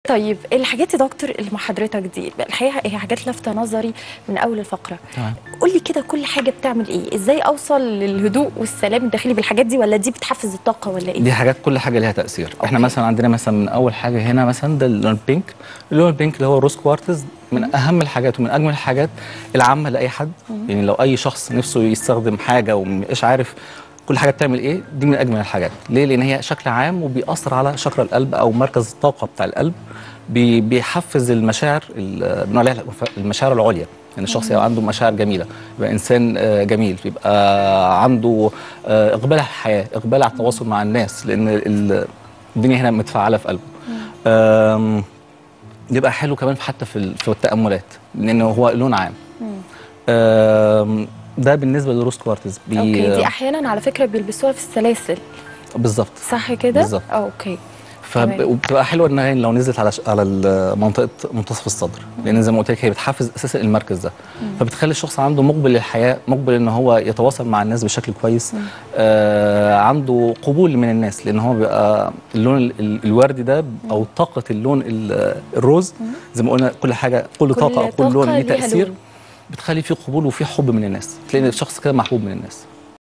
طيب الحاجات يا دكتور اللي مع حضرتك دي الحقيقه هي حاجات لافته نظري من اول الفقره تمام. قول لي كده كل حاجه بتعمل ايه ازاي اوصل للهدوء والسلام الداخلي بالحاجات دي ولا دي بتحفز الطاقه ولا ايه دي حاجات كل حاجه ليها تاثير احنا أوكي. مثلا عندنا مثلا من اول حاجه هنا مثلا ده اللون بينك اللون البينك اللي هو الروز كوارتز من اهم الحاجات ومن اجمل الحاجات العامه لاي حد يعني لو اي شخص نفسه يستخدم حاجه ومش عارف كل حاجه بتعمل ايه دي من اجمل الحاجات ليه لان هي شكل عام وبيأثر على شكر القلب او مركز الطاقه بتاع القلب بي- بيحفز المشاعر ال- بنقول عليها المشاعر العليا يعني الشخص يبقى عنده مشاعر جميله يبقى انسان آه، جميل يبقى عنده آه، اقبال على الحياه اقبال على التواصل مع الناس لان ال- الدنيا هنا متفعله في قلبه آم، يبقى حلو كمان حتى في ال- في التاملات لانه هو لون عام آم، ده بالنسبه للروز كوارتز بي- اوكي دي احيانا على فكره بيلبسوها في السلاسل بالظبط صح كده بالظبط. اه اوكي تمام. فبتبقى حلوه انها لو نزلت على ش- على ال- منطقه منتصف الصدر لان زي ما قلت لك هي بتحفز اساسا المركز ده فبتخلي الشخص عنده مقبل للحياه مقبل ان هو يتواصل مع الناس بشكل كويس آه عنده قبول من الناس لان هو بيبقى اللون ال- ال- الوردي ده او طاقه اللون ال- الروز زي ما قلنا كل حاجه كل كل طاقه او طاقة كل لون ليه ليها تاثير لون. بتخلي فيه قبول وفيه حب من الناس تلاقي الشخص كده محبوب من الناس